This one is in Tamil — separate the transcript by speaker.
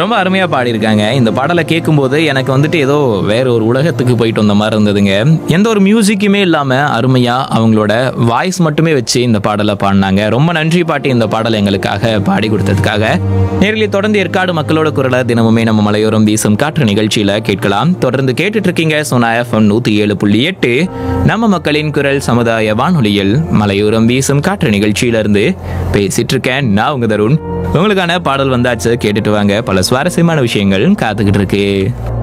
Speaker 1: ரொம்ப அருமையா பாடியிருக்காங்க இந்த பாடலை கேட்கும்போது எனக்கு வந்துட்டு ஏதோ வேற ஒரு உலகத்துக்கு போயிட்டு வந்த மாதிரி இருந்ததுங்க எந்த ஒரு மியூசிக்குமே இல்லாம அருமையா அவங்களோட வாய்ஸ் மட்டுமே வச்சு இந்த பாடலை பாடினாங்க ரொம்ப நன்றி பாட்டி இந்த பாடலை எங்களுக்காக பாடி கொடுத்ததுக்காக நேரில் தொடர்ந்து ஏற்காடு மக்களோட குரலை தினமுமே நம்ம மலையோரம் வீசும் காற்று நிகழ்ச்சியில கேட்கலாம் தொடர்ந்து கேட்டுட்டு இருக்கீங்க சோனா எஃப்எம் நூத்தி ஏழு புள்ளி எட்டு நம்ம மக்களின் குரல் சமுதாய வானொலியில் மலையோரம் வீசும் காற்று நிகழ்ச்சியில இருந்து பேசிட்டு இருக்கேன் நான் உங்க தருண் உங்களுக்கான பாடல் வந்தாச்சு கேட்டுட்டு வாங்க பல சுவாரஸ்யமான விஷயங்கள் காத்துக்கிட்டு இருக்கு